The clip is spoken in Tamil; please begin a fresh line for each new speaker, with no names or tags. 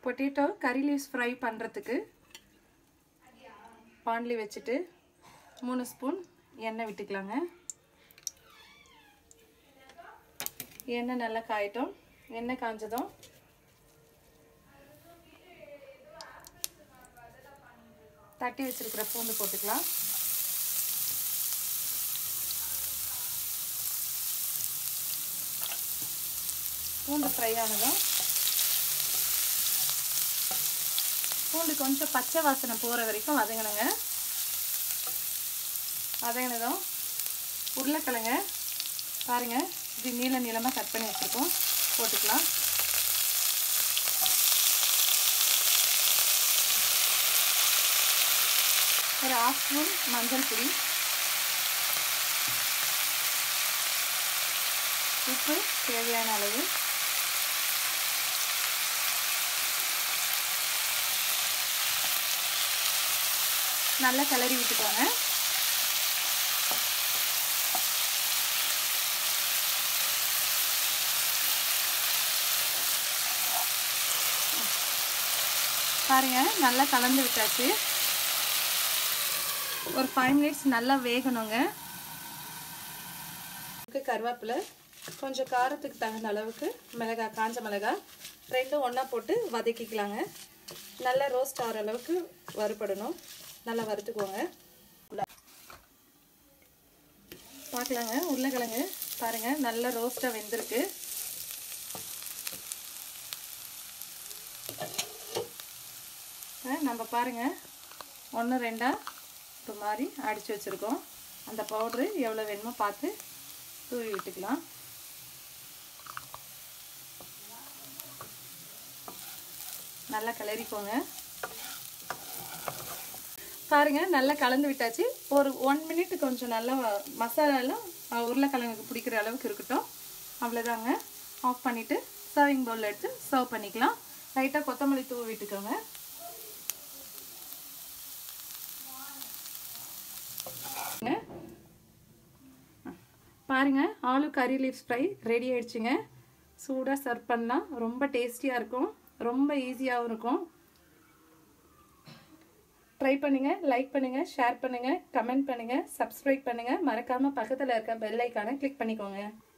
பொட்டேட்டோ கறி லீவ்ஸ் ஃப்ரை பண்ணுறதுக்கு பாண்ட்லி வச்சுட்டு மூணு ஸ்பூன் எண்ணெய் விட்டுக்கலாங்க எண்ணெய் நல்லா காயட்டும் எண்ணெய் காஞ்சதும் தட்டி வச்சிருக்கிற பூண்டு போட்டுக்கலாம் பூண்டு ஃப்ரை ஆனதும் பூண்டு கொஞ்சம் பச்சை வாசனை போகிற வரைக்கும் வதங்கணுங்க வதங்கினதும் உருளைக்கிழங்க பாருங்கள் இது நீள நீளமாக கட் பண்ணி வச்சுருக்கோம் போட்டுக்கலாம் ஒரு ஆஃப் ஸ்பூன் மஞ்சள் பொடி உப்பு தேவையான அளவு நல்லா கிளறி விட்டுக்கோங்க பாருங்க நல்லா கலந்து விட்டாச்சு ஒரு ஃபைவ் மினிட்ஸ் நல்லா வேகணுங்க கருவேப்பிலை கொஞ்சம் காரத்துக்கு தகுந்த அளவுக்கு மிளகாய் காஞ்ச மிளகாய் ரெண்டும் ஒன்றா போட்டு வதக்கிக்கலாங்க நல்லா ரோஸ்ட் ஆகிற அளவுக்கு வறுபடணும் நல்லா வறுத்துக்கோங்க பார்க்கலாங்க உருளைக்கிழங்கு பாருங்கள் நல்லா ரோஸ்ட்டாக வெந்திருக்கு நம்ம பாருங்கள் ஒன்று ரெண்டாக இப்போ மாதிரி அடித்து வச்சுருக்கோம் அந்த பவுட்ரு எவ்வளோ வேணுமோ பார்த்து தூவி விட்டுக்கலாம் நல்லா கிளறிக்கோங்க பாருங்கள் நல்லா கலந்து விட்டாச்சு ஒரு ஒன் மினிட் கொஞ்சம் நல்லா மசாலாலாம் உருளைக்கிழங்குக்கு பிடிக்கிற அளவுக்கு இருக்கட்டும் அவ்வளோதாங்க ஆஃப் பண்ணிவிட்டு சர்விங் பவுலில் எடுத்து சர்வ் பண்ணிக்கலாம் லைட்டாக கொத்தமல்லி தூவி விட்டுக்கோங்க பாருங்க ஆலு கறி லீவ்ஸ் ஃப்ரை ரெடி ஆயிடுச்சுங்க சூடாக சர்வ் பண்ணலாம் ரொம்ப டேஸ்டியாக இருக்கும் ரொம்ப ஈஸியாகவும் இருக்கும் ட்ரை பண்ணுங்கள் லைக் பண்ணுங்கள் ஷேர் பண்ணுங்கள் கமெண்ட் பண்ணுங்கள் சப்ஸ்கிரைப் பண்ணுங்கள் மறக்காமல் பக்கத்தில் இருக்க பெல் ஐக்கானை கிளிக் பண்ணிக்கோங்க